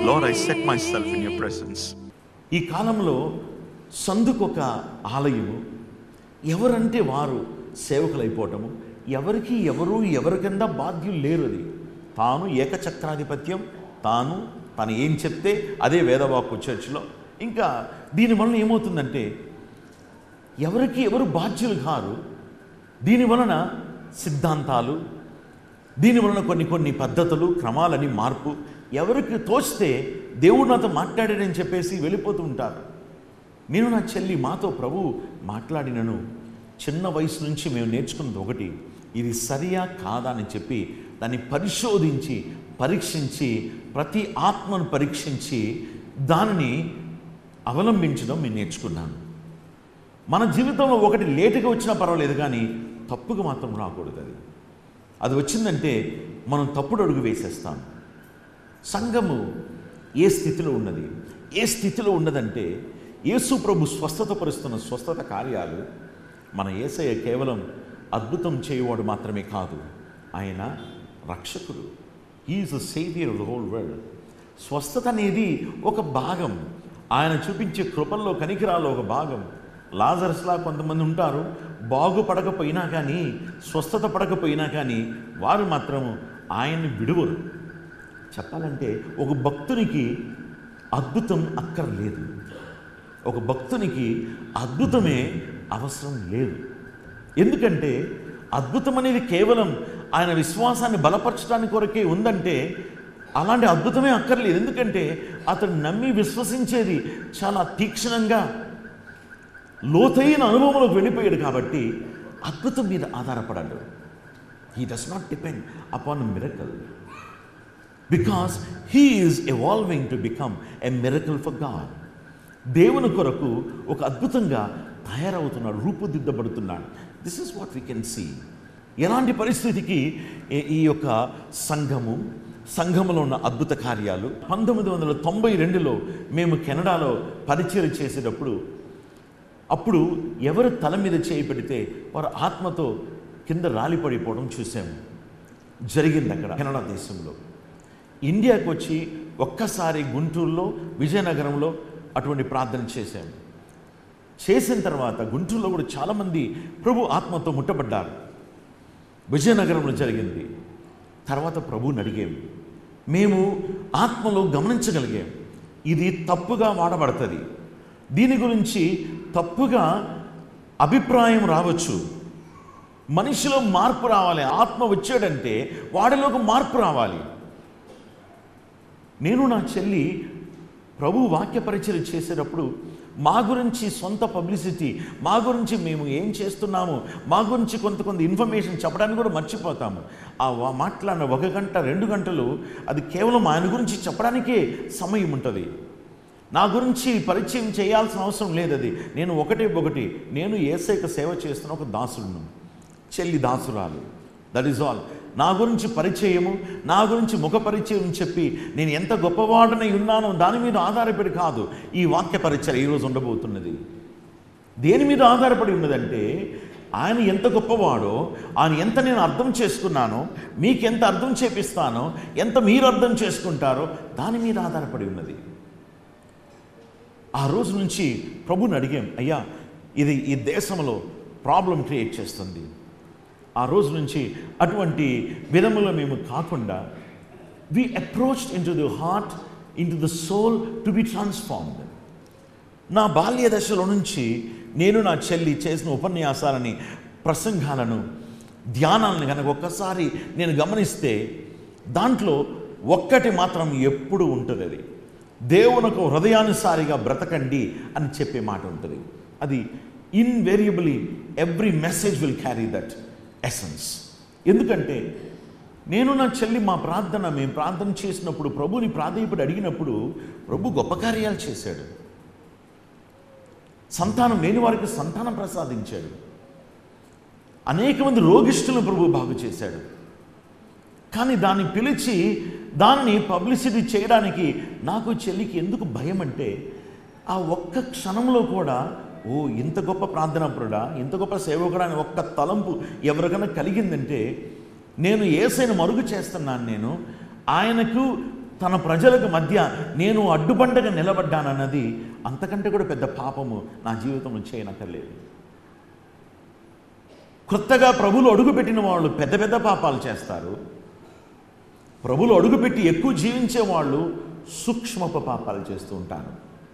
Lord, I set myself in your presence. ఈ కాలంలో సందుకొక ఆలయము ఎవరంటే వారు సేవకులైపోవటము ఎవరికి ఎవరు ఎవరి కింద బాధ్యులు లేరు అది తాను ఏకచక్రాధిపత్యం తాను తను ఏం చెప్తే అదే వేదవాక్కు చర్చిలో ఇంకా దీనివలన ఏమవుతుందంటే ఎవరికి ఎవరు బాధ్యులు కారు దీని వలన సిద్ధాంతాలు దీని వలన కొన్ని కొన్ని పద్ధతులు క్రమాలని మార్పు ఎవరికి తోస్తే దేవుడు నాతో మాట్లాడాడని చెప్పేసి వెళ్ళిపోతూ ఉంటారు నేను నా చెల్లి మాతో ప్రభు మాట్లాడినను చిన్న వయసు నుంచి మేము నేర్చుకున్నది ఒకటి ఇది సరియా కాదా అని చెప్పి దాన్ని పరిశోధించి పరీక్షించి ప్రతి ఆత్మను పరీక్షించి దానిని అవలంబించడం మేము నేర్చుకున్నాను మన జీవితంలో ఒకటి లేటుగా వచ్చినా పర్వాలేదు కానీ తప్పుగా మాత్రం రాకూడదు అది అది వచ్చిందంటే మనం తప్పుడు అడుగు వేసేస్తాం సంఘము ఏ స్థితిలో ఉన్నది ఏ స్థితిలో ఉన్నదంటే యేసు ప్రభు స్వస్థత పరుస్తున్న స్వస్థత కార్యాలు మన ఏసయ్య కేవలం అద్భుతం చేయవాడు మాత్రమే కాదు ఆయన రక్షకుడు is the saviour of the whole world స్వస్థత అనేది ఒక భాగం ఆయన చూపించే కృపల్లో కనికిరాల్లో ఒక భాగం లాజరస్లా కొంతమంది ఉంటారు బాగుపడకపోయినా కానీ స్వస్థత పడకపోయినా కానీ వారు మాత్రం ఆయన్ని విడువరు చెప్పాలంటే ఒక భక్తునికి అద్భుతం అక్కర్లేదు ఒక భక్తునికి అద్భుతమే అవసరం లేదు ఎందుకంటే అద్భుతం అనేది కేవలం ఆయన విశ్వాసాన్ని బలపరచడానికి కొరకే ఉందంటే అలాంటి అద్భుతమే అక్కర్లేదు ఎందుకంటే అతను నమ్మి విశ్వసించేది చాలా తీక్షణంగా లోతైన అనుభవంలోకి వెళ్ళిపోయాడు కాబట్టి అద్భుతం మీద ఆధారపడాడు he does not depend upon miracle because he is evolving to become a miracle for God దేవుని కొరకు ఒక అద్భుతంగా తయారవుతున్నాడు రూపుదిద్దబడుతున్నాడు this is what we can see ఎలాంటి పరిస్థితికి ఈ- ఈ యొక్క సంఘము సంఘములో ఉన్న అద్భుత కార్యాలు పంతొమ్మిది వందల తొంభై రెండులో మేము కెనడాలో పరిచయం చేసేటప్పుడు అప్పుడు ఎవరు తల మీద చేయి పెడితే వారు ఆత్మతో కింద రాలిపడిపోవడం చూసాము జరిగింది అక్కడ కెనడా దేశంలో ఇండియాకి వచ్చి ఒక్కసారి గుంటూరులో విజయనగరంలో అటువంటి ప్రార్థన చేశాము చేసిన తర్వాత గుంటూరులో కూడా చాలామంది ప్రభు ఆత్మతో ముట్టబడ్డారు విజయనగరంలో జరిగింది తర్వాత ప్రభుని అడిగాం మేము ఆత్మలో గమనించగలిగాం ఇది తప్పుగా వాడబడుతుంది దీని గురించి తప్పుగా అభిప్రాయం రావచ్చు మనిషిలో మార్పు రావాలి ఆత్మ వచ్చాడంటే వాడిలోకి మార్పు రావాలి నేను నా చెల్లి ప్రభు వాక్య పరిచయం చేసేటప్పుడు మా గురించి సొంత పబ్లిసిటీ మా గురించి మేము ఏం చేస్తున్నాము మా గురించి కొంత కొంత ఇన్ఫర్మేషన్ చెప్పడానికి కూడా మర్చిపోతాము ఆ వా- మాట్లాడిన ఒక గంట రెండు గంటలు అది కేవలం ఆయన గురించి చెప్పడానికే సమయం ఉంటుంది నా గురించి పరిచయం చేయాల్సిన అవసరం లేదు అది నేను ఒకటే ఒకటి నేను ఏసైక సేవ చేస్తున్న ఒక దాసుడును చెల్లి దాసురాలు దట్ ఈస్ ఆల్ నా గురించి పరిచయము నా గురించి ముఖ పరిచయం చెప్పి నేను ఎంత గొప్పవాడనై ఉన్నానో దాని మీద ఆధారపడి కాదు ఈ వాక్య పరిచయం ఈరోజు ఉండబోతున్నది దేని మీద ఆధారపడి ఉన్నదంటే ఆయన ఎంత గొప్పవాడో ఆయన ఎంత నేను అర్థం చేసుకున్నానో మీకు ఎంత అర్థం చేపిస్తానో ఎంత మీరు అర్థం చేసుకుంటారో దాని మీద ఆధారపడి ఉన్నది ఆ రోజు నుంచి ప్రభుని అడిగాం అయ్యా ఇది ఈ దేశంలో ప్రాబ్లం క్రియేట్ చేస్తుంది ఆ రోజు నుంచి అటువంటి విధములో మేము కాకుండా we approached into the heart into the soul to be transformed నా బాల్య దశలో నుంచి నేను నా చెల్లి చేసిన ఉపన్యాసాలని ప్రసంగాలను ధ్యానాలను కనుక ఒక్కసారి నేను గమనిస్తే దాంట్లో ఒక్కటి మాత్రం ఎప్పుడు ఉంటుంది అది దేవునకు హృదయానుసారిగా బ్రతకండి అని చెప్పే మాట ఉంటుంది అది invariably every message will carry that essence ఎందుకంటే నేను నా చెల్లి మా ప్రార్థన మేము ప్రార్థన చేసినప్పుడు ప్రభుని ప్రాధేయపడి అడిగినప్పుడు ప్రభు గొప్ప కార్యాలు చేశాడు సంతానం లేని వారికి సంతానం ప్రసాదించాడు అనేక మంది రోగిష్ఠులను ప్రభు బాగు చేశాడు కానీ దాన్ని పిలిచి దాన్ని పబ్లిసిటీ చేయడానికి నాకు చెల్లికి ఎందుకు భయం అంటే ఆ ఒక్క క్షణంలో కూడా ఓ ఇంత గొప్ప ప్రార్థనాపరుడా ఇంత గొప్ప సేవకుడా అని ఒక్క తలంపు ఎవరికైనా కలిగిందంటే నేను ఏసైన మరుగు చేస్తున్నాను నేను ఆయనకు తన ప్రజలకు మధ్య నేను అడ్డుబండగా నిలబడ్డానన్నది అంతకంటే కూడా పెద్ద పాపము నా జీవితంలో చేయనక్కర్లేదు కొత్తగా ప్రభులు అడుగుపెట్టిన వాళ్ళు పెద్ద పెద్ద పాపాలు చేస్తారు ప్రభులు అడుగుపెట్టి ఎక్కువ జీవించే వాళ్ళు సూక్ష్మపు పాపాలు చేస్తూ ఉంటారు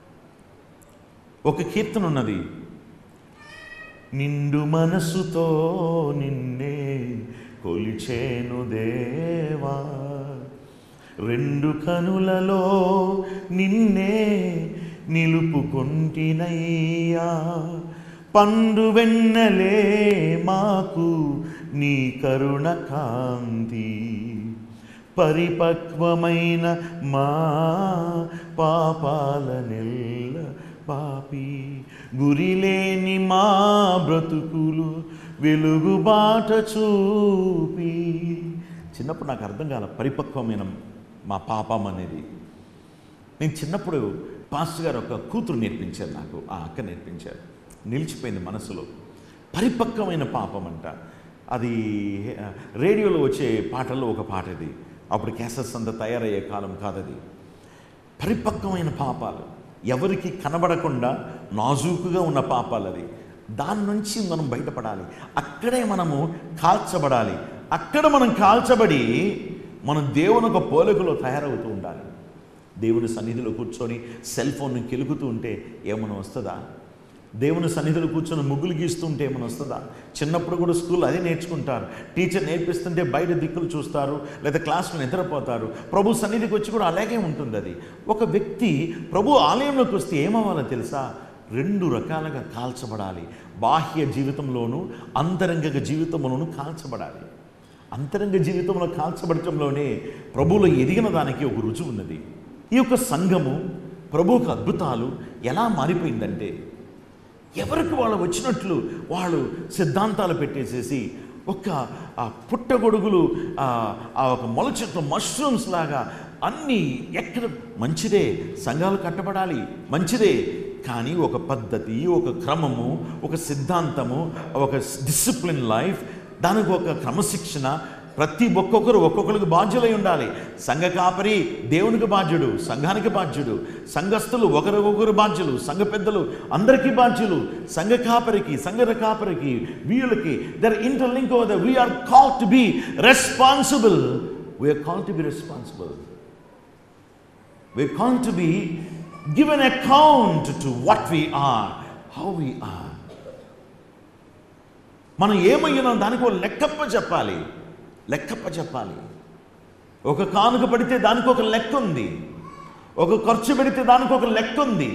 ఒక కీర్తన ఉన్నది నిండు మనసుతో నిన్నే కొలిచేను దేవా రెండు కనులలో నిన్నే నిలుపుకొంటినయ్యా పండు వెన్నెలే మాకు నీ కరుణ కాంతి పరిపక్వమైన మా పాపాల నెల్ల పాపి గురిలేని మా బ్రతుకులు వెలుగు బాట చూపి చిన్నప్పుడు నాకు అర్థం కాల పరిపక్వమైన మా పాపం అనేది నేను చిన్నప్పుడు పాస్టర్ గారు ఒక కూతురు నేర్పించారు నాకు ఆ అక్క నేర్పించారు నిలిచిపోయింది మనసులో పరిపక్వమైన పాపం అంట అది ఆ, రేడియోలో వచ్చే పాటల్లో ఒక పాట ఇది అప్పుడు క్యాసెట్స్ అంతా తయారయ్యే కాలం కాదది పరిపక్వమైన పాపాలు ఎవరికి కనబడకుండా నాజూకుగా ఉన్న పాపాలు అది దాని నుంచి మనం బయటపడాలి అక్కడే మనము కాల్చబడాలి అక్కడ మనం కాల్చబడి మనం దేవుని ఒక పోలికలో తయారవుతూ ఉండాలి దేవుని సన్నిధిలో కూర్చొని సెల్ ఫోన్ను కెలుకుతూ ఉంటే ఏమైనా వస్తుందా దేవుని సన్నిధిలో కూర్చొని ముగ్గులు గీస్తుంటే ఏమైనా వస్తుందా చిన్నప్పుడు కూడా స్కూల్ అదే నేర్చుకుంటారు టీచర్ నేర్పిస్తుంటే బయట దిక్కులు చూస్తారు లేదా క్లాస్లో నిద్రపోతారు ప్రభు సన్నిధికి వచ్చి కూడా అలాగే ఉంటుంది అది ఒక వ్యక్తి ప్రభు ఆలయంలోకి వస్తే ఏమవ్వాలో తెలుసా రెండు రకాలుగా కాల్చబడాలి బాహ్య జీవితంలోనూ అంతరంగ జీవితంలోనూ కాల్చబడాలి అంతరంగ జీవితంలో కాల్చబడటంలోనే ప్రభువులో ఎదిగిన దానికి ఒక రుచి ఉన్నది ఈ యొక్క సంఘము ప్రభువుకు అద్భుతాలు ఎలా మారిపోయిందంటే ఎవరికి వాళ్ళు వచ్చినట్లు వాళ్ళు సిద్ధాంతాలు పెట్టేసేసి ఒక ఆ పుట్టగొడుగులు ఆ ఆ ఒక మొల చెట్లు మష్రూమ్స్ లాగా అన్నీ ఎక్కడ మంచిదే సంఘాలు కట్టబడాలి మంచిదే కానీ ఒక పద్ధతి ఒక క్రమము ఒక సిద్ధాంతము ఒక డిసిప్లిన్ లైఫ్ దానికి ఒక క్రమశిక్షణ ప్రతి ఒక్కొక్కరు ఒక్కొక్కరికి బాధ్యులై ఉండాలి సంఘ కాపరి దేవునికి బాధ్యుడు సంఘానికి బాధ్యుడు సంఘస్థులు ఒకరికొకరు బాధ్యులు సంఘ పెద్దలు అందరికీ బాధ్యులు సంఘ కాపరికి సంఘ కాపరికి వీళ్ళకి their interlink over the we are call to be responsible we are call to be responsible we are call to be give an account to what we are how we are మనం ఏమయ్యానో దానికి ఒక లెక్కప్ప చెప్పాలి లెక్కప్ప చెప్పాలి ఒక కానుక పడితే దానికి ఒక లెక్క ఉంది ఒక ఖర్చు పెడితే దానికి ఒక లెక్క ఉంది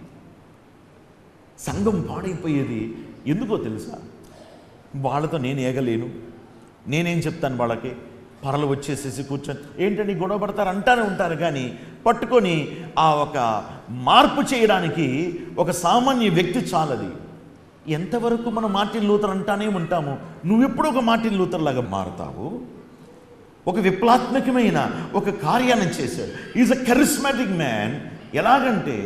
సంఘం పాడైపోయేది ఎందుకో తెలుసా వాళ్ళతో నేను ఏగలేను నేనేం చెప్తాను వాళ్ళకి పరలు వచ్చేసేసి కూర్చొని ఏంటండి గొడవ పడతారు అంటానే ఉంటారు కానీ పట్టుకొని ఆ ఒక మార్పు చేయడానికి ఒక సామాన్య వ్యక్తి చాలది ఎంతవరకు మనం మార్టిన్ లూథర్ అంటానే ఉంటాము నువ్వెప్పుడు ఒక మార్టిన్ లూథర్ లాగా మారుతావు ఒక విప్లవాత్మకమైన ఒక కార్యాన్ని చేశాడు ఈజ్ అ కరిస్మాటిక్ మ్యాన్ ఎలాగంటే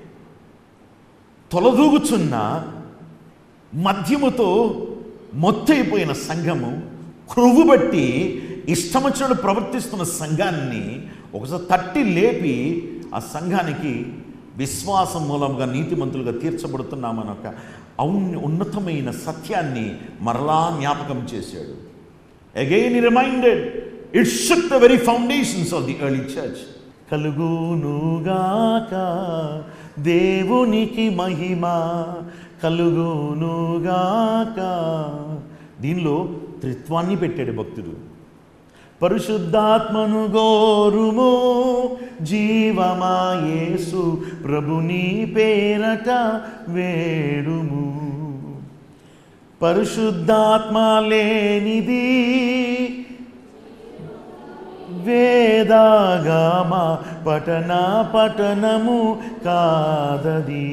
తొలదూగుచున్న మద్యముతో మొత్తైపోయిన సంఘము క్రొవ్వు బట్టి ఇష్టమొచ్చినట్టు ప్రవర్తిస్తున్న సంఘాన్ని ఒకసారి తట్టి లేపి ఆ సంఘానికి విశ్వాసం మూలంగా నీతిమంతులుగా తీర్చబడుతున్నామని ఒక ఔన్ ఉన్నతమైన సత్యాన్ని మరలా జ్ఞాపకం చేశాడు again reminded it shook the very foundations of the early church కలుగునుగాక దేవునికి మహిమ కలుగునుగాక దీనిలో త్రిత్వాన్ని పెట్టాడు భక్తుడు పరిశుద్ధాత్మను గోరుము జీవమాయేసు ప్రభుని పేరట వేడుము పరిశుద్ధాత్మ లేనిది వేదాగామ పఠన పఠనము కాదది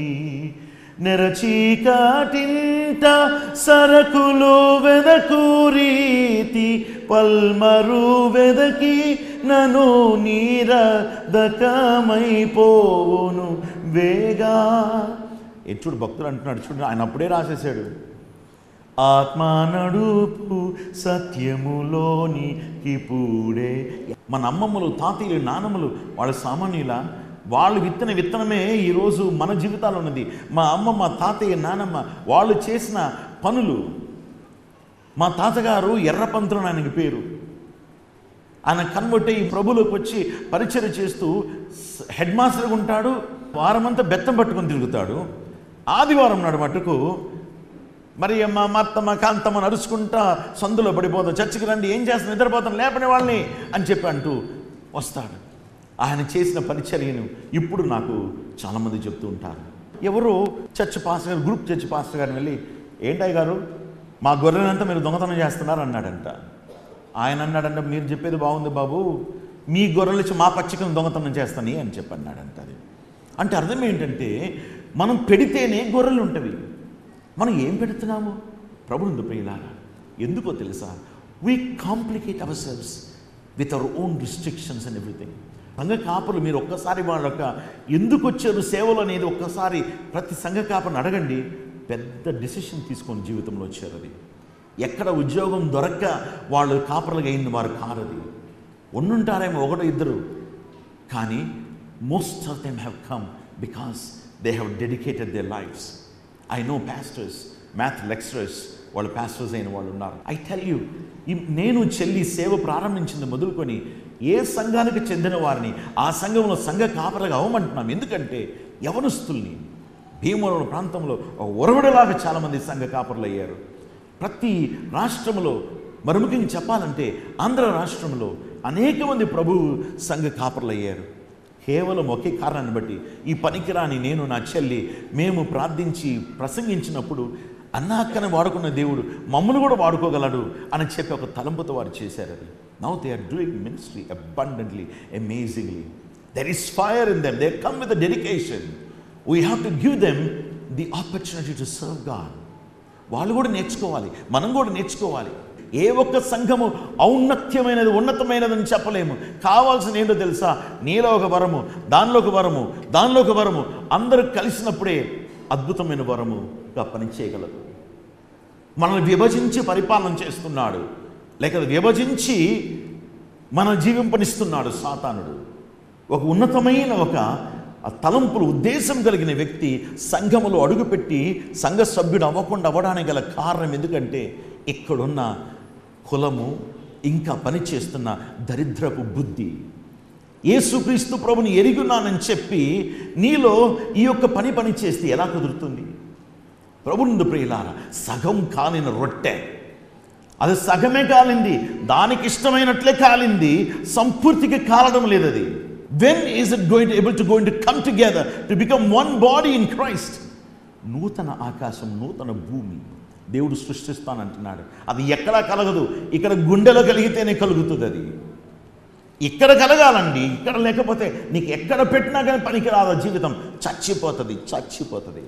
నెరచీకాటింట సరకులు వెదకు రీతి పల్మరు వెదకి నను నీరదకమైపోవును వేగా ఏ చూడు భక్తులు అంటున్నాడు చూడు ఆయన అప్పుడే రాసేసాడు ఆత్మ నడుపు సత్యములోని ఇప్పుడే మన అమ్మమ్మలు తాతయ్యలు నానమ్మలు వాళ్ళ సామాన్యుల వాళ్ళు విత్తన విత్తనమే ఈరోజు మన జీవితాల్లో ఉన్నది మా అమ్మమ్మ తాతయ్య నానమ్మ వాళ్ళు చేసిన పనులు మా తాతగారు ఎర్రపంతులు ఆయనకి పేరు ఆయన కన్వర్ట్ అయ్యి ప్రభులోకి వచ్చి పరిచయం చేస్తూ స్- హెడ్ మాస్టర్గా ఉంటాడు వారమంతా బెత్తం పట్టుకొని తిరుగుతాడు ఆదివారం నాడు మటుకు మరి మా మత్తమ్మ కాంతమ్మ నడుచుకుంటా సందులో పడిపోతాం చర్చికి రండి ఏం చేస్తాం నిద్రపోతాం లేపని వాళ్ళని అని చెప్పి అంటూ వస్తాడు ఆయన చేసిన పరిచర్యను ఇప్పుడు నాకు చాలామంది చెప్తూ ఉంటారు ఎవరో చర్చ్ పాస్టర్ గారు గ్రూప్ చర్చ్ పాస్టర్ గారిని వెళ్ళి ఏంటయ్య గారు మా గొర్రెనంతా మీరు దొంగతనం చేస్తున్నారు అన్నాడంట ఆయన అన్నాడంట మీరు చెప్పేది బాగుంది బాబు మీ గొర్రెలు ఇచ్చి మా పచ్చికను దొంగతనం చేస్తాని అని చెప్పి అన్నాడంట అది అంటే అర్థం ఏంటంటే మనం పెడితేనే గొర్రెలు ఉంటవి మనం ఏం పెడుతున్నాము ప్రభుత్వ ప్రియులారా ఎందుకో తెలుసా we complicate ourselves with our own restrictions and everything సంఘ కాపులు మీరు ఒక్కసారి వాళ్ళ యొక్క ఎందుకు వచ్చారు సేవలు అనేది ఒక్కసారి ప్రతి సంఘ కాపుని అడగండి పెద్ద డిసిషన్ తీసుకొని జీవితంలో వచ్చారు అది ఎక్కడ ఉద్యోగం దొరక్క వాళ్ళు కాపరులుగా అయింది వారు కారది ఉండుంటారేమో ఒకటో ఇద్దరు కానీ most of them have come because they have dedicated their lives I know pastors math lecturers వాళ్ళు పాస్టర్స్ అయిన వాళ్ళు ఉన్నారు ఐ టెల్ యూ నేను చెల్లి సేవ ప్రారంభించింది మొదలుకొని ఏ సంఘానికి చెందిన వారిని ఆ సంఘంలో సంఘ కాపరగా అవ్వమంటున్నాం ఎందుకంటే యవనస్తుల్ని భీమవరం ప్రాంతంలో ఒక ఒరవడిలాగా చాలామంది సంఘ కాపరులు అయ్యారు ప్రతి రాష్ట్రంలో మరి ముఖ్యంగా చెప్పాలంటే ఆంధ్ర రాష్ట్రంలో అనేక మంది ప్రభు సంఘ కాపరులు అయ్యారు కేవలం ఒకే కారణాన్ని బట్టి ఈ పనికిరాని నేను నా చెల్లి మేము ప్రార్థించి ప్రసంగించినప్పుడు అన్నాక్కని వాడుకున్న దేవుడు మమ్మల్ని కూడా వాడుకోగలడు అని చెప్పి ఒక తలంపుతో వారు చేశారు అది now they are doing ministry abundantly amazingly there is fire in them they come with dedication we have to give them the opportunity to serve God వాళ్ళు కూడా నేర్చుకోవాలి మనం కూడా నేర్చుకోవాలి ఏ ఒక్క సంఘము ఔన్నత్యమైనది ఉన్నతమైనదని చెప్పలేము కావాల్సిన ఏంటో తెలుసా నీలో ఒక వరము దానిలో ఒక వరము దానిలో ఒక వరము అందరూ కలిసినప్పుడే అద్భుతమైన వరముగా పనిచేయగలదు మనల్ని విభజించి పరిపాలన చేస్తున్నాడు లేక విభజించి మన జీవింపనిస్తున్నాడు సాతానుడు ఒక ఉన్నతమైన ఒక ఆ తలంపులు ఉద్దేశం కలిగిన వ్యక్తి సంఘములో అడుగుపెట్టి సంఘ సభ్యుడు అవ్వకుండా అవ్వడానికి గల కారణం ఎందుకంటే ఇక్కడున్న కులము ఇంకా పనిచేస్తున్న దరిద్రపు బుద్ధి యేసుక్రీస్తు ప్రభుని ఎరుగున్నానని చెప్పి నీలో ఈ యొక్క పని పని చేస్తే ఎలా కుదురుతుంది ప్రభునందు ప్రియులారా సగం కాలిన రొట్టె అది సగమే కాలింది దానికి ఇష్టమైనట్లే కాలింది సంపూర్తిగా కాలడం లేదు అది when is it going able to going to come together to become one body in Christ నూతన ఆకాశం నూతన భూమి దేవుడు సృష్టిస్తానంటున్నాడు అది ఎక్కడా కలగదు ఇక్కడ గుండెలో కలిగితేనే కలుగుతుంది అది ఇక్కడ కలగాలండి ఇక్కడ లేకపోతే నీకు ఎక్కడ పెట్టినా కానీ పనికి రాదు జీవితం చచ్చిపోతుంది చచ్చిపోతుంది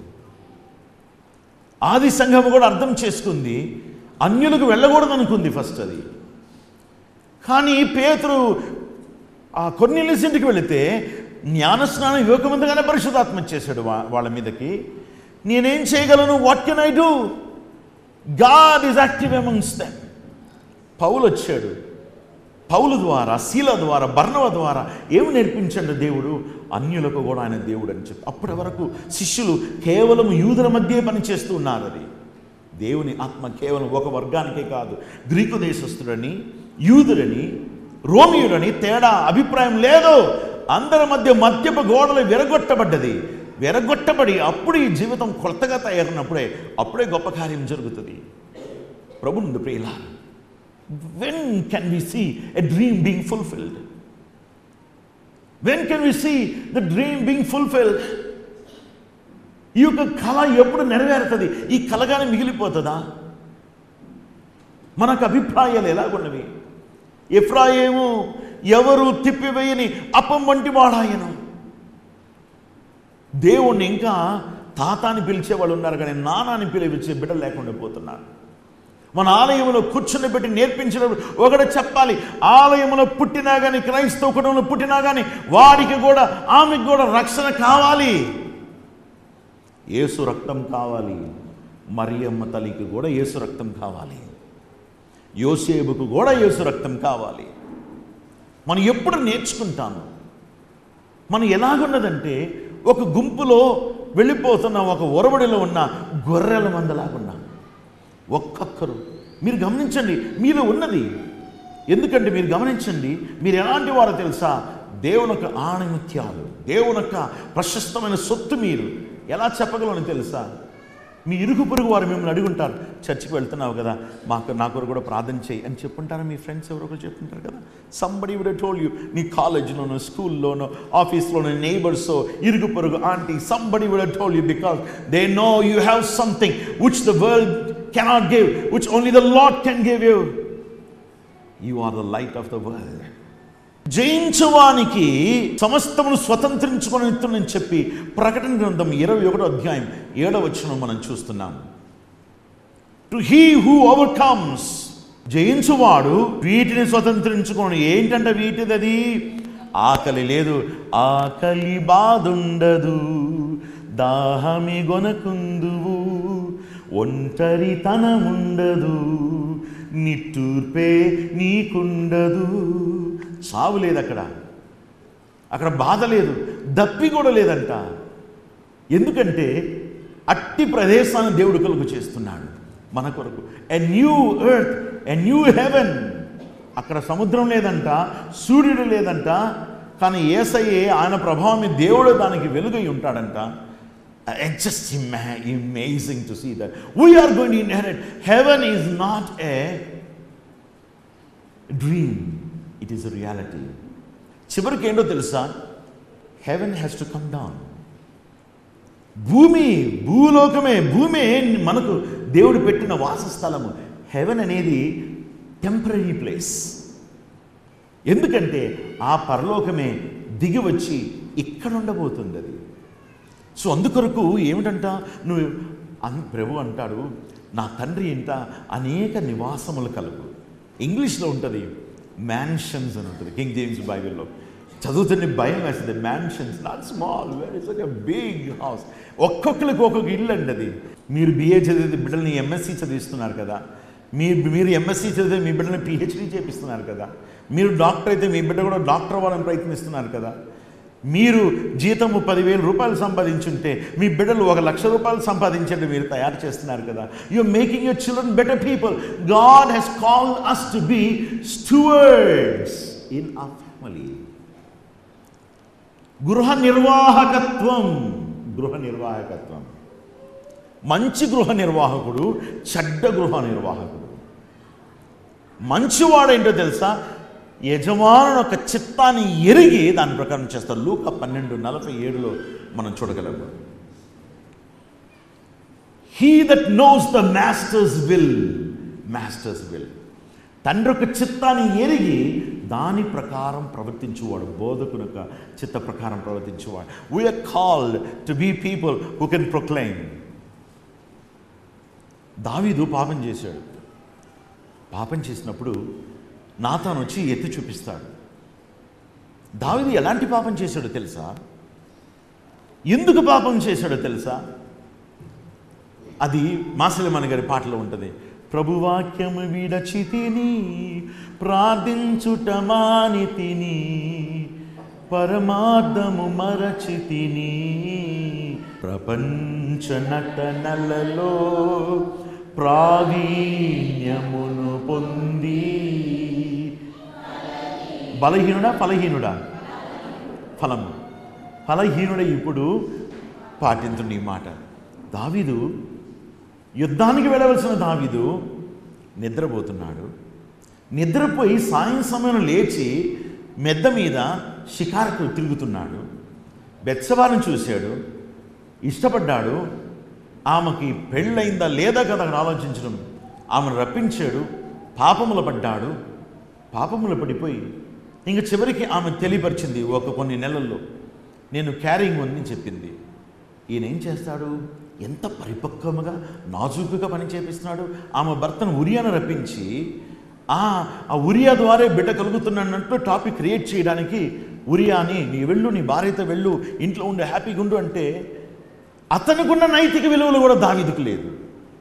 ఆది సంఘం కూడా అర్థం చేసుకుంది అన్యులకు వెళ్ళకూడదు అనుకుంది ఫస్ట్ అది కానీ పేతురు ఆ కొన్ని ఇంటికి వెళితే జ్ఞానస్నానం ఇవ్వకముందుగానే పరిశుధాత్మ చేశాడు వా- వాళ్ళ మీదకి నేనేం చేయగలను what can I do God is active amongst them పౌలు వచ్చాడు పౌలు ద్వారా శీల ద్వారా బర్ణవ ద్వారా ఏమి నేర్పించండి దేవుడు అన్యులకు కూడా ఆయన దేవుడు అని చెప్పి అప్పటి వరకు శిష్యులు కేవలం యూదుల మధ్య పనిచేస్తూ ఉన్నారు అది దేవుని ఆత్మ కేవలం ఒక వర్గానికే కాదు గ్రీకు దేశస్థుడని యూదుడని రోమియుడని తేడా అభిప్రాయం లేదు అందరి మధ్య మద్యప గోడలు విరగొట్టబడ్డది విరగొట్టబడి అప్పుడు ఈ జీవితం కొత్తగా తయారైనప్పుడే అప్పుడే గొప్ప కార్యం జరుగుతుంది ప్రభు నుండి ప్రియులా when can we see a dream being fulfilled when can we see the dream being fulfilled ఈ యొక్క కళ ఎప్పుడు నెరవేరుతుంది ఈ కళగానే మిగిలిపోతుందా మనకు అభిప్రాయాలు ఎలాగున్నవి ఎఫ్రాయేము ఎవరు తిప్పివేయని అపం వంటి వాడాయను దేవుణ్ణి ఇంకా తాతాని పిలిచే వాళ్ళు ఉన్నారు కానీ నానాని పిలిపించే బిడ్డలు లేకుండా పోతున్నారు మన ఆలయంలో కూర్చుని పెట్టి నేర్పించినప్పుడు ఒకటి చెప్పాలి ఆలయంలో పుట్టినా కానీ క్రైస్తవ కుటుంబంలో పుట్టినా కానీ వాడికి కూడా ఆమెకు కూడా రక్షణ కావాలి యేసు రక్తం కావాలి మరియమ్మ తల్లికి కూడా యేసు రక్తం కావాలి యోసేపుకు కూడా యేసు రక్తం కావాలి మనం ఎప్పుడు నేర్చుకుంటాము మనం ఎలాగున్నదంటే ఒక గుంపులో వెళ్ళిపోతున్న ఒక ఒరబడిలో ఉన్న గొర్రెల మందలాగున్నాం ఒక్కొక్కరు మీరు గమనించండి మీలో ఉన్నది ఎందుకంటే మీరు గమనించండి మీరు ఎలాంటి వారో తెలుసా దేవుని యొక్క ఆణిముత్యాలు దేవుని యొక్క ప్రశస్తమైన సొత్తు మీరు ఎలా చెప్పగలను తెలుసా మీ ఇరుగు పొరుగు వారు మిమ్మల్ని అడుగుంటారు చర్చికి వెళ్తున్నావు కదా మాకు నా కొరకు కూడా ప్రార్థన చేయి అని చెప్పుంటారా మీ ఫ్రెండ్స్ ఎవరో ఒకరు చెప్పుంటారు కదా సంబడి విడ టోల్ యూ నీ కాలేజ్లోనో స్కూల్లోనో ఆఫీస్లోనో నైబర్స్ ఇరుగు పొరుగు aunty somebody would told you because they know you have something which the world cannot give which only the Lord can give you you are the light of the world జయించువానికి సమస్తమును స్వతంత్రించుకొని చెప్పి ప్రకటన గ్రంథం ఇరవై ఒకటో అధ్యాయం ఏడవ వచనం మనం చూస్తున్నాం టు హీ హూ ఓవర్కమ్స్ జయించువాడు వీటిని స్వతంత్రించుకోను ఏంటంటే వీటిదది ఆకలి లేదు ఆకలి బాధుండదు దాహమి గొనకుందువు ఒంటరితనముండదు నిట్టూర్పే నీకుండదు చావు లేదు అక్కడ అక్కడ బాధ లేదు దప్పి కూడా లేదంట ఎందుకంటే అట్టి ప్రదేశాన్ని దేవుడు కలుగు చేస్తున్నాడు మన కొరకు a new earth a new heaven అక్కడ సముద్రం లేదంట సూర్యుడు లేదంట కానీ ఏసయ్యే ఆయన ప్రభావం మీద దేవుడు దానికి వెలుగై ఉంటాడంట just imagining to see that we are going inherit heaven is not a dream it is reality చివరికి ఏంటో తెలుసా heaven has to come down భూమి భూలోకమే భూమే మనకు దేవుడు పెట్టిన వాసస్థలము హెవెన్ అనేది టెంపరీ ప్లేస్ ఎందుకంటే ఆ పరలోకమే దిగి వచ్చి ఇక్కడ ఉండబోతుంది అది సో అందుకొరకు ఏమిటంట నువ్వు అన్ ప్రభు అంటాడు నా తండ్రి ఇంట అనేక నివాసములు కలుగు ఇంగ్లీష్లో ఉంటుంది మ్యాన్షన్స్ అని ఉంటుంది కింగ్ జేమ్స్ బైబిల్లో చదువుతున్న భయం వేస్తుంది mansions not small very such big house ఒక్కొక్కరికి ఒక్కొక్క ఇల్లు అండి అది మీరు బిఏ చదివితే బిడ్డల్ని ఎంఎస్సి చదివిస్తున్నారు కదా మీరు మీరు ఎంఎస్సి చదివితే మీ బిడ్డల్ని పిహెచ్డి చేపిస్తున్నారు కదా మీరు డాక్టర్ అయితే మీ బిడ్డ కూడా డాక్టర్ అవ్వాలని ప్రయత్నిస్తున్నారు కదా మీరు జీతము పదివేల రూపాయలు సంపాదించుంటే మీ బిడ్డలు ఒక లక్ష రూపాయలు సంపాదించండి మీరు తయారు చేస్తున్నారు కదా you making your children better people God has call us to be stewards in a family గృహ నిర్వాహకత్వం గృహ నిర్వాహకత్వం మంచి గృహ నిర్వాహకుడు చెడ్డ గృహ నిర్వాహకుడు మంచివాడేంటో తెలుసా యజమానుని యొక్క చిత్తాన్ని ఎరిగి దాని ప్రకారం చేస్తారు లూక పన్నెండు నలభై ఏడులో మనం చూడగలము he that knows the master's will master's will తండ్రి యొక్క చిత్తాన్ని ఎరిగి దాని ప్రకారం ప్రవర్తించువాడు బోధకుని యొక్క చిత్త ప్రకారం ప్రవర్తించువాడు we are called to be people who can proclaim దావీదు పాపం చేశాడు పాపం చేసినప్పుడు నాతాను వచ్చి ఎత్తి చూపిస్తాడు దావీదు ఎలాంటి పాపం చేశాడో తెలుసా ఎందుకు పాపం చేశాడో తెలుసా అది మాసలిమన్ గారి పాటలో ఉంటుంది ప్రభువాక్యము విడచితిని ప్రార్థించుట మానితిని పరమార్థము మరచితిని ప్రపంచ నటనలలో ప్రావీణ్యమును పొంది బలహీనుడా ఫలహీనుడా ఫలము ఫలహీనుడే ఇప్పుడు పాటించండి ఈ మాట దావీదు యుద్ధానికి వెళ్ళవలసిన దావీదు నిద్రపోతున్నాడు నిద్రపోయి సాయం సమయం లేచి మెద్ద మీద షికారుకు తిరుగుతున్నాడు బెత్సవారిని చూశాడు ఇష్టపడ్డాడు ఆమెకి పెళ్ళయిందా లేదా కదా అక్కడ ఆలోచించడం ఆమెను రప్పించాడు పాపముల పడ్డాడు పాపములు పడిపోయి ఇంక చివరికి ఆమె తెలియపరిచింది ఒక కొన్ని నెలల్లో నేను క్యారింగ్ ఉందని చెప్పింది ఈయన ఏం చేస్తాడు ఎంత పరిపక్వముగా నాజూకుగా పని చేపిస్తున్నాడు ఆమె భర్తను ఉరియాను రప్పించి ఆ ఆ ఉరియా ద్వారా బిడ్డ కలుగుతున్నట్టు టాపిక్ క్రియేట్ చేయడానికి ఉరియాని నీ వెళ్ళు నీ భార్యతో వెళ్ళు ఇంట్లో ఉండి హ్యాపీగా ఉండు అంటే అతనికున్న నైతిక విలువలు కూడా దావీదుకు లేదు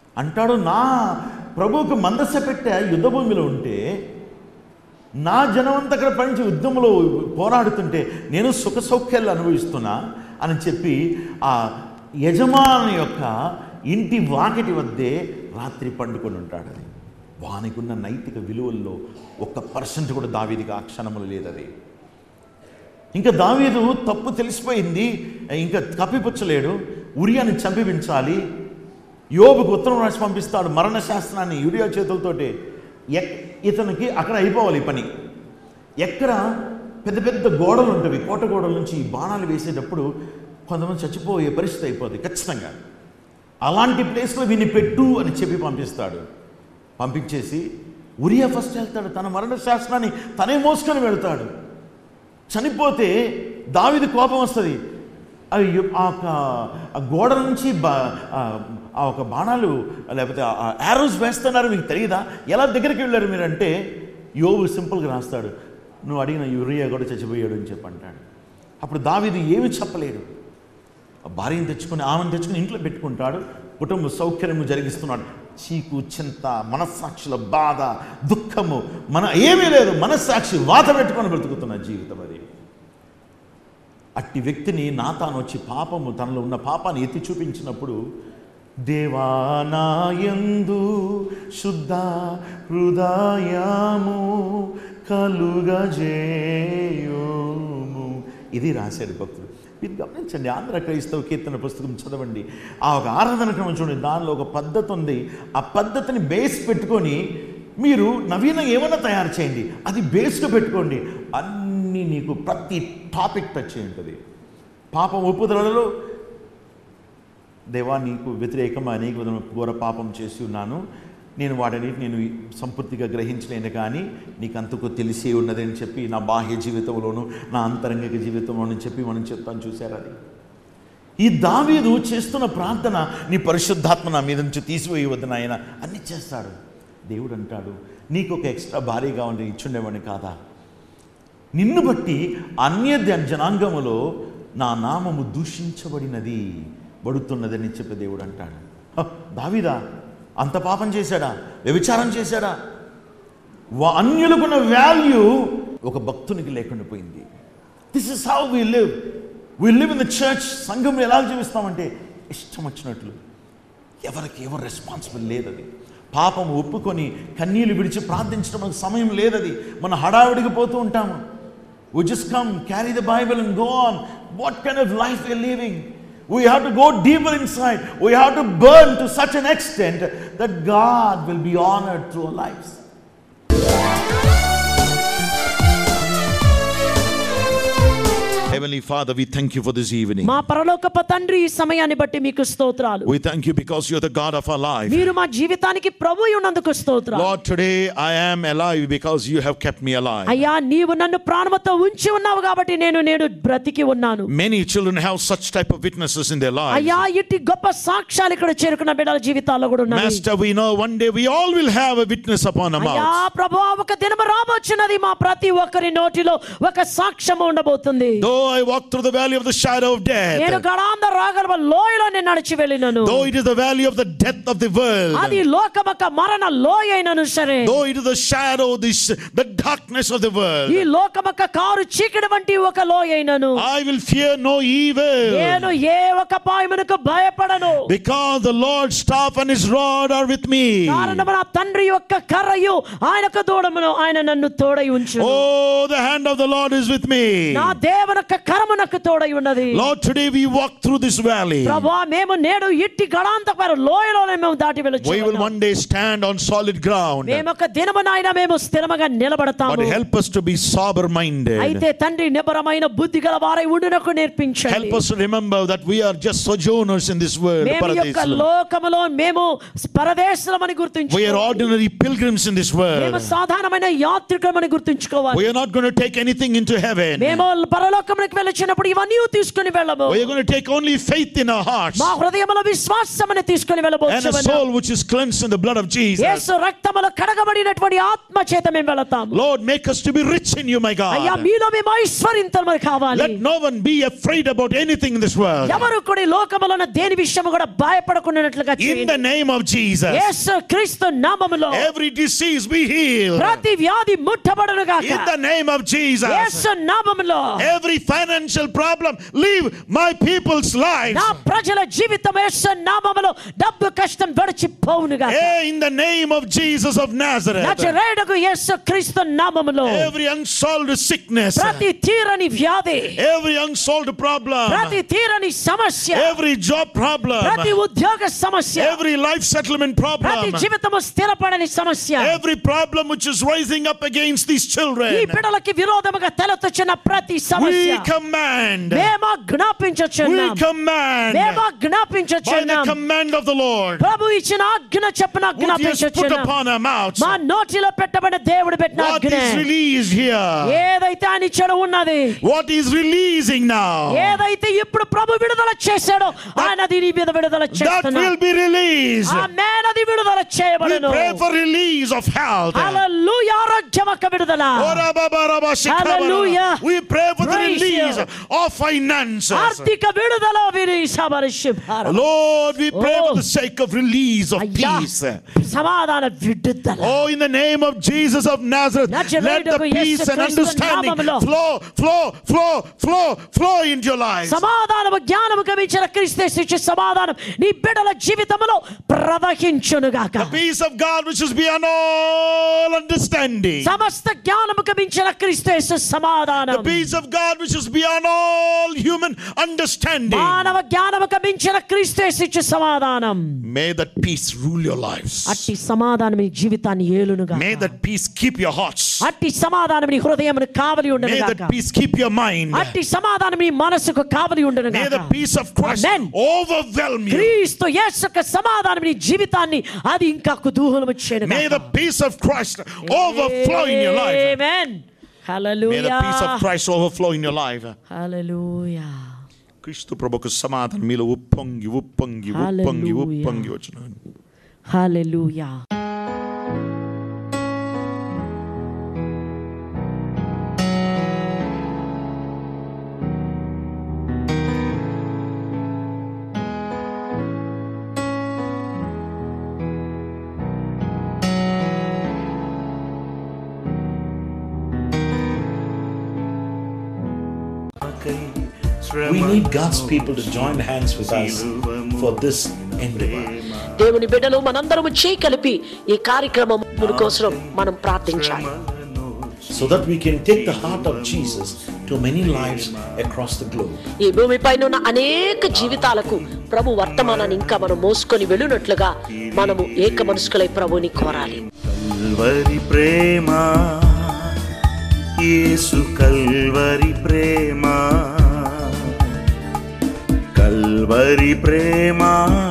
అంటాడు నా ప్రభువుకు మందస పెట్టే యుద్ధ భూమిలో ఉంటే నా జనమంతా అక్కడ పంచి యుద్ధంలో పోరాడుతుంటే నేను సుఖ సౌఖ్యాలు అనుభవిస్తున్నా అని చెప్పి ఆ యజమాని యొక్క ఇంటి వాకిటి వద్దే రాత్రి పండుకొని ఉంటాడు అది వానికున్న నైతిక విలువల్లో ఒక్క పర్సెంట్ కూడా దావీదికి ఆ క్షణములు లేదు అది ఇంకా దావీదు తప్పు తెలిసిపోయింది ఇంకా కప్పిపుచ్చలేడు ఉరియాని చంపిపించాలి యోబుకు ఉత్తరం రాసి పంపిస్తాడు మరణ శాస్త్రాన్ని యూరియా చేతులతోటి ఎక్ ఇతనికి అక్కడ అయిపోవాలి ఈ పని ఎక్కడ పెద్ద పెద్ద గోడలు ఉంటవి కోట గోడల నుంచి ఈ బాణాలు వేసేటప్పుడు కొంతమంది చచ్చిపోయే పరిస్థితి అయిపోతుంది ఖచ్చితంగా అలాంటి ప్లేస్లో వీని పెట్టు అని చెప్పి పంపిస్తాడు పంపించేసి ఉరియా ఫస్ట్ వెళ్తాడు తన మరణ శాస్త్రాన్ని తనే మోసుకొని వెళ్తాడు చనిపోతే దావిది కోపం వస్తుంది అవి యు- ఆ ఒక ఆ గోడ నుంచి బా ఆ ఆ ఒక బాణాలు లేకపోతే ఆ యారోస్ వేస్తున్నారు మీకు తెలియదా ఎలా దగ్గరికి వెళ్ళారు మీరంటే యోబు సింపుల్గా రాస్తాడు నువ్వు అడిగిన యూరియా కూడా చచ్చిపోయాడు అని చెప్పి అంటాడు అప్పుడు దావిది ఏమి చెప్పలేడు ఆ భార్యను తెచ్చుకొని ఆమెను తెచ్చుకొని ఇంట్లో పెట్టుకుంటాడు కుటుంబ సౌకర్యము జరిగిస్తున్నాడు చీకు చింత మనస్సాక్షుల బాధ దుఃఖము మన ఏమీ లేదు మనస్సాక్షి వాత పెట్టుకొని బ్రతుకుతున్న జీవితం అది అట్టి వ్యక్తిని నాతాను వచ్చి పాపము తనలో ఉన్న పాపాన్ని ఎత్తి చూపించినప్పుడు దేవానాయందు శుద్ధ హృదయము కలుగజేయోము ఇది రాశాడు భక్తుడు మీరు గమనించండి ఆంధ్ర క్రైస్తవ కీర్తన పుస్తకం చదవండి ఆ ఒక ఆరాధన క్రమం చూడండి దానిలో ఒక పద్ధతి ఉంది ఆ పద్ధతిని బేస్ పెట్టుకొని మీరు నవీన ఏమైనా తయారు చేయండి అది బేస్గా పెట్టుకోండి అన్నీ నీకు ప్రతి టాపిక్ టచ్ అయి ఉంటుంది పాపం ఒప్పుదలలో దేవా నీకు వ్యతిరేకం అనేక విధమైన ఘోర పాపం చేసి ఉన్నాను నేను వాటిని నేను సంపూర్తిగా గ్రహించలేను కానీ నీకు అంతకు తెలిసే ఉన్నదని చెప్పి నా బాహ్య జీవితంలోను నా అంతరంగిక జీవితంలోను చెప్పి మనం చెప్తాను చూశారు అది ఈ దావీదు చేస్తున్న ప్రార్థన నీ పరిశుద్ధాత్మ నా మీద నుంచి తీసివేయవద్దు నాయన అన్ని చేస్తాడు దేవుడు అంటాడు నీకు ఒక ఎక్స్ట్రా భారీగా ఉండి ఇచ్చుండేవాడిని కాదా నిన్ను బట్టి అన్య జ- జనాంగములో నా నామము దూషించబడినది బడుతున్నదని చెప్పి దేవుడు అంటాడు హ, దావీదా అంత పాపం చేశాడా వ్యభిచారం చేశాడా వా- అన్యులకున్న వాల్యూ ఒక భక్తునికి లేకుండా పోయింది this is how we live we live in the church సంఘంలో ఎలా జీవిస్తామంటే ఇష్టం వచ్చినట్లు ఎవరికి ఎవరు రెస్పాన్సిబుల్ లేదది పాపం ఒప్పుకొని కన్నీళ్ళు విడిచి ప్రార్థించడం మనకు సమయం లేదది మన హడావిడికి పోతూ ఉంటాము We just come, carry the Bible and go on. What kind of life we're living? We have to go deeper inside. We have to burn to such an extent that God will be honored through our lives. Heavenly Father, we thank you for this evening. మా పరలోకపు తండ్రి ఈ సమయాన్ని బట్టి మీకు స్తోత్రాలు We thank you because you're the God of our life. మీరు మా జీవితానికి ప్రభు ఉన్నందుకు స్తోత్రాలు Lord, today I am alive because you have kept me alive. అయ్యా నీవు నన్ను ప్రాణముతో ఉంచి ఉన్నావు కాబట్టి నేను నేడు బ్రతికి ఉన్నాను Many children have such type of witnesses in their lives. అయ్యా ఇట్టి గొప్ప సాక్ష్యాలు ఇక్కడ చేరుకున్న బిడ్డల జీవితాల్లో కూడా ఉన్నాయి Master, we know one day we all will have a witness upon our అయ్యా mouth. ప్రభు ఒక దినము రాబోచున్నది మా ప్రతి ఒక్కరి నోటిలో ఒక సాక్ష్యము ఉండబోతుంది Though I walk through the valley of the shadow of నేను death, గడాంధ రాగల లోయలో నేను నడిచి వెళ్ళినను though it is the valley of the death of the world, అది లోకమొక మరణ లోయైనను సరే though it is the shadow, this, the darkness of the world, ఈ లోకమొక car చీకటి వంటి ఒక లోయైనను I will fear no evil. నేను ఏ ఒక పాయమునకు భయపడను Because the Lord's staff and his rod are with me. కారణము నా తండ్రి యొక్క కర్రయు ఆయనకు దూడమును ఆయన నన్ను తోడై ఉంచు Oh, the hand of the Lord is with me. నా దేవునొక్క కరము నాకు తోడై ఉన్నది Lord, today we walk through this valley. ప్రభా మేము నేడు ఇట్టి గడాంతకమైన లోయలోనే మేము దాటి వెళ్ళొచ్చు We will one day stand on solid ground. మేము ఒక దినమునైన మేము స్థిరముగా But నిలబడతాము help us to be sober minded. అయితే తండ్రి నిబరమైన బుద్ధి గల వారై ఉండునకు నేర్పించండి Help us to remember that we are just sojourners in this world. మేము ఈ యొక్క Paradise. లోకములో మేము పరదేశమని We are గుర్తుంచు ordinary pilgrims in this మేము world. సాధారణమైన యాత్రికులమని గుర్తుంచుకోవాలి We are not going to take anything into heaven. మేము పరలోకమునికి లోకానికి వెళ్ళొచ్చినప్పుడు ఇవన్నీ తీసుకుని వెళ్ళము We're going to take only faith in our hearts మా హృదయములో విశ్వాసమని తీసుకుని and a వెళ్ళబోచ్చు soul which is cleansed in the blood of Jesus. యేసు రక్తములో కడగబడినటువంటి ఆత్మ చేత మేము వెళతాము Lord, make us to be rich in you, my అయ్యా God. మీలో మేము ఐశ్వర్యంతలు కావాలి Let no one be afraid about anything in this world. ఎవరు కూడా ఈ లోకములోన దేని విషయం కూడా భయపడకున్నట్లుగా In చేయండి the name of Jesus, యేసు క్రీస్తు నామములో every disease be healed. ప్రతి వ్యాధి ముట్టబడును గాక In the name of Jesus, యేసు నామములో every financial problem, leave my people's lives. నా ప్రజల జీవితం యేసు నామములో డబ్బు కష్టం విడిచిపోవును గాక Hey, in the name of Jesus of Nazareth, నజరేయుడకు యేసు క్రీస్తు నామములో every unsolved sickness, ప్రతి తీరని వ్యాధి every unsolved problem, ప్రతి తీరని సమస్య every job problem, ప్రతి ఉద్యోగ సమస్య every life settlement ప్రతి problem, జీవితము స్థిరపడని సమస్య every problem which is rising up against these ఈ children, బిడలకి విరోధముగా తలెత్తుచున్న ప్రతి we సమస్య command, మేము we జ్ఞాపించుచున్నాం command మేము by the జ్ఞాపించుచున్నాం command of the Lord, ప్రభు ఇచ్చిన ఆజ్ఞ చెప్పిన which he has put జ్ఞాపించుచున్నాం upon our mouths. మా నోటిలో పెట్టబడిన దేవుడు పెట్టిన What ఆజ్ఞ is released here? ఏదైతే ఆయన ఇచ్చాడో ఉన్నది What is releasing now? ఏదైతే ఇప్పుడు ప్రభు విడుదల చేశాడో ఆయన దీని మీద విడుదల That చేస్తున్నాడు will be released. ఆ మేనది విడుదల We చేయబడును pray for release of health. హల్లెలూయా ఆరోగ్యం యొక్క విడుదల Ora baba raba shikabara. Hallelujah. We pray for the Praise release you. of finances. ఆర్థిక విడుదల విని సమరశిభారం Lord, we pray Oh. for the sake of release of అయ్యా peace. సమాధాన విడుదల Oh, in the name of Jesus of Nazareth, let the నజరేయుడకు peace Yesu and క్రీస్తు understanding నామములో flow, flow, flow, flow, flow into your lives. సమాధానము జ్ఞానము గమించిన క్రీస్తు ఇచ్చే సమాధానం నీ బిడ్డల జీవితంలో ప్రవహించునుగాక The peace of God which is beyond all understanding. సమస్త జ్ఞానము గమించిన క్రీస్తు సమాధానం The peace of God which is beyond all human understanding. మానవ జ్ఞానము గమించిన క్రీస్తు ఇచ్చే సమాధానం May that peace rule your lives. అట్టి సమాధానం నీ జీవితాన్ని ఏలునుగా May that peace keep your hearts. అట్టి సమాధానం నీ హృదయమును కావలి May ఉండను that peace keep your mind. అట్టి సమాధానం నీ మనసుకు కావలి ఉండను May the peace of Christ Amen. overwhelm you. క్రీస్తు యేసు యొక్క సమాధానం నీ జీవితాన్ని అది ఇంకా కుతూహలం వచ్చేను May the peace of Christ overflow in your life. Amen. May the peace of Hallelujah. Christ overflow in your life. Hallelujah. క్రీస్తు ప్రభుకు సమాధానం మీలో ఉప్పొంగి ఉప్పొంగి ఉప్పొంగి Hallelujah. ఉప్పొంగి వచ్చిన Hallelujah. We need God's people to join hands with us for this endeavor. దేవుని బిడ్డలు మనందరము చేయి కలిపి ఈ కార్యక్రమం కోసం మనం ప్రార్థించాలి so that we can take the heart of Jesus to many lives across the globe. ఈ భూమిపైన ఉన్న అనేక జీవితాలకు ప్రభు వర్తమానాన్ని ఇంకా మనం మోసుకొని వెళ్ళినట్లుగా మనము ఏక మనసుకులై ప్రభుని కోరాలి కల్వరి ప్రేమ యేసు కల్వరి ప్రేమ కల్వరి ప్రేమ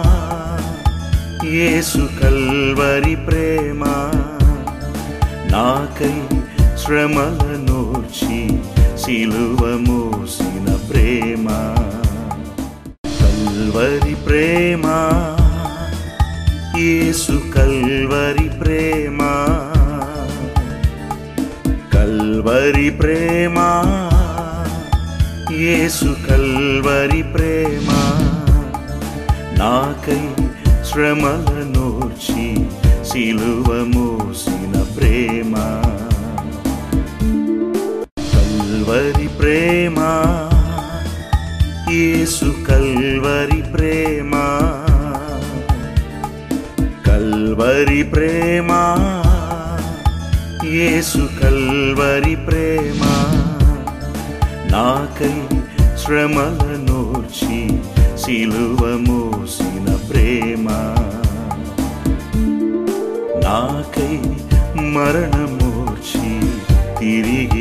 యేసు కల్వరి ప్రేమ నాకై శ్రమలనోర్చి సిలువ మోసిన ప్రేమ కల్వరి ప్రేమ యేసు కల్వరి ప్రేమ కల్వరి ప్రేమ యేసు కల్వరి ప్రేమ నాకై శ్రమలనోర్చి సిలువ మోసిన ప్రేమ కల్వరి ప్రేమ యేసు కల్వరి ప్రేమ కల్వరి ప్రేమ యేసు కల్వరి ప్రేమ నాకై శ్రమలనోర్చి సిలువ మోసిన ప్రేమ నాకై మరణమోర్చి తిరిగి